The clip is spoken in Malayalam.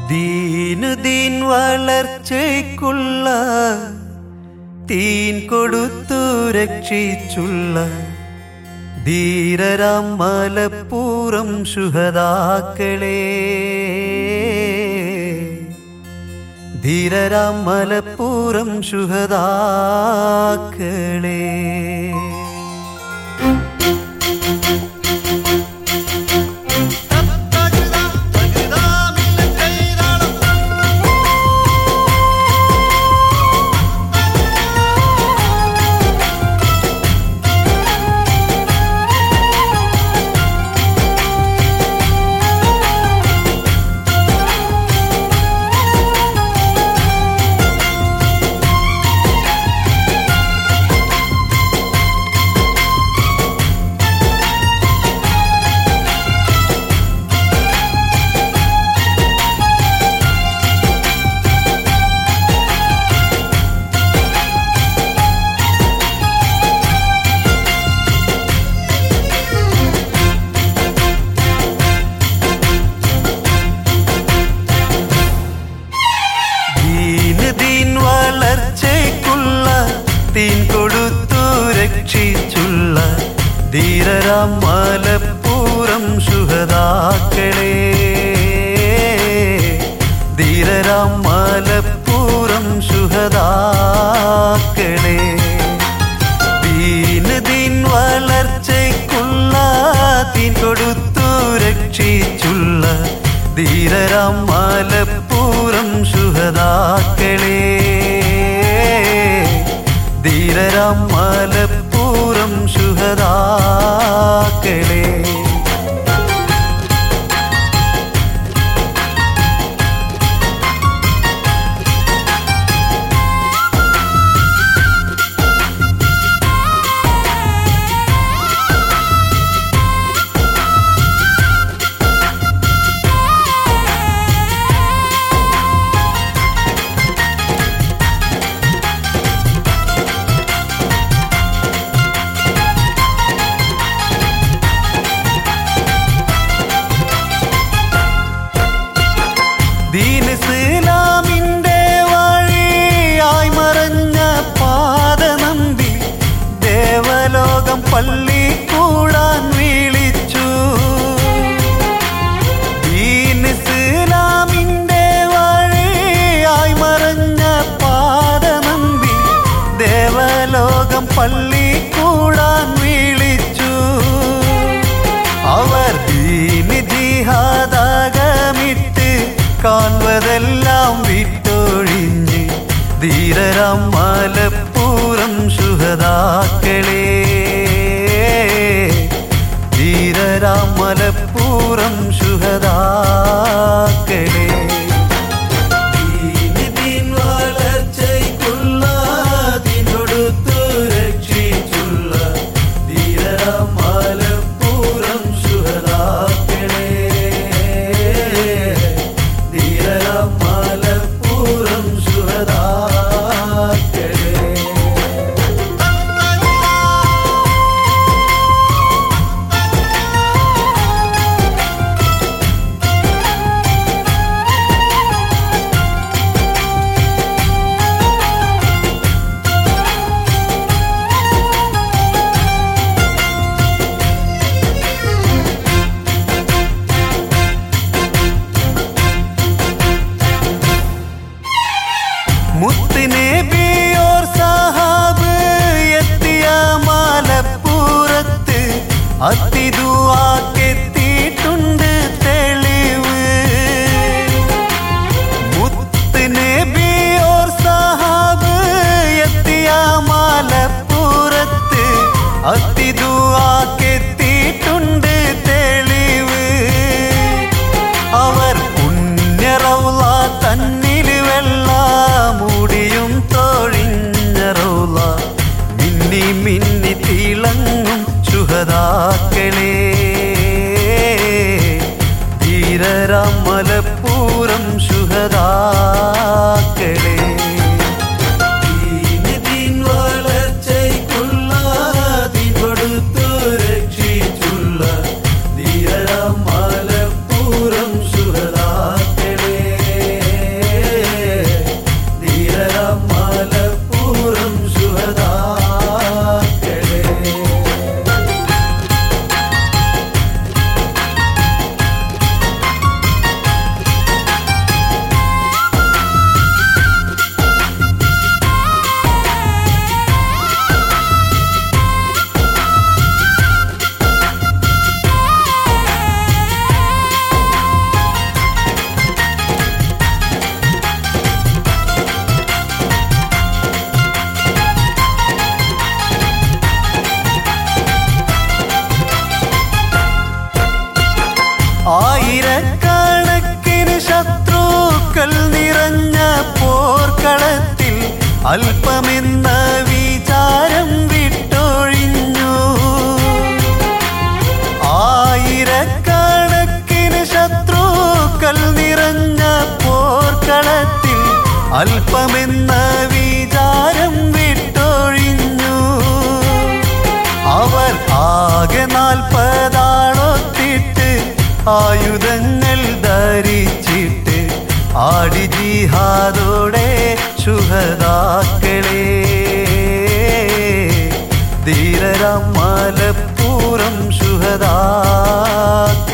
ദീനു ദീൻ വളർച്ചയ്ക്കുള്ള തീൻ കൊടുത്തു രക്ഷിച്ചുള്ള ധീരരാം മലപ്പൂറം ശുഹദാക്കളെ ധീരരാം മലപ്പൂറം ശുഹദാക്കളെ ദീന് ദീൻ വളർച്ചയ്ക്കുള്ള തീൻ കൊടുത്തു രക്ഷിച്ചുള്ള ധീരരാം മലപ്പൂറം ശുഹദാക്കളെ ധീരരാം മലപ്പൂറം ശുഹദാക്കളെ ദീന് ദീൻ വളർച്ചയ്ക്കുള്ള തീൻ കൊടുത്തു രക്ഷിച്ചുള്ള ധീരരാം മലപ്പൂറം ശുഹദാക്കളെ ധീരരാം മലപ്പൂറം ശുഹദാക്കളെ ദീൻ ഇസ്ലാമിന്റെ വഴിയായി മറഞ്ഞ പാത നമ്പി ദേവലോകം പള്ളി കൂടാൻ വിളിച്ചു ദീൻ ഇസ്ലാമിന്റെ വഴിയായി മറഞ്ഞ പാത നമ്പി ദേവലോകം പള്ളി കൂടാൻ വിളിച്ചു അവർ ദീന് ജിഹാദാഗമിട്ട് കാൺവതെല്ലാം വിട്ടൊഴിഞ്ഞ് ധീരരാം മലപ്പൂറം ശുഹദാക്കളെ ധീരരാം മലപ്പൂറം ശുഹദാക്കളെ ദീന് ദീൻ വളർച്ചയ്ക്കുള്ള ദിനൊടുത്തു രക്ഷിച്ചുള്ള ധീരരാം മലപ്പൂറം ശുഹദാക്കളെ ധീരരാം മലപ്പൂറം ശുഹദാക്കളെ മുത്തിനബിയോർ സാഹാബ് എത്തിയ മലപ്പൂറത്ത് അതിദുവാക്കെത്തിയിട്ടുണ്ട് തെളിവ് മുത്തിനബിയോർ സാഹാബ് എത്തിയ മലപ്പൂറത്ത് അതിദുവാക്കെത്തിയിട്ടുണ്ട് തെളിവ് അവർ പുണ്യറൗള തന്നിൽ വെള്ള മുടിയും തൊഴിഞ്ഞ റൗള മിന്നി മിന്നി തിളങ്ങും ശുഹദാക്കളെ ധീരരാം മലപ്പൂരം ശുഹദാക്കളെ ദീന് ദീൻ വളർച്ചയ്ക്കുള്ള ദിൻ കൊടുത്തു രക്ഷിച്ചുള്ള ധീരരാം മലപ്പൂരം ശുഹദാക്കളെ നിറഞ്ഞ പോർക്കളത്തിൽ അല്പമെന്ന വിചാരം വിട്ടൊഴിഞ്ഞു ആയിരക്കണക്കിന് ശത്രുക്കൾ നിറഞ്ഞ പോർക്കളത്തിൽ അല്പമെന്ന വിചാരം വിട്ടൊഴിഞ്ഞു അവർ ആകെ നാൽപ്പതാളൊത്തിട്ട് ആയുധങ്ങൾ ധരിച്ചിട്ട് ആടി ജിഹാദോടെ ശുഹതാക്കളെ ധീരരാം മലപ്പൂറം ശുഹതാക്കളെ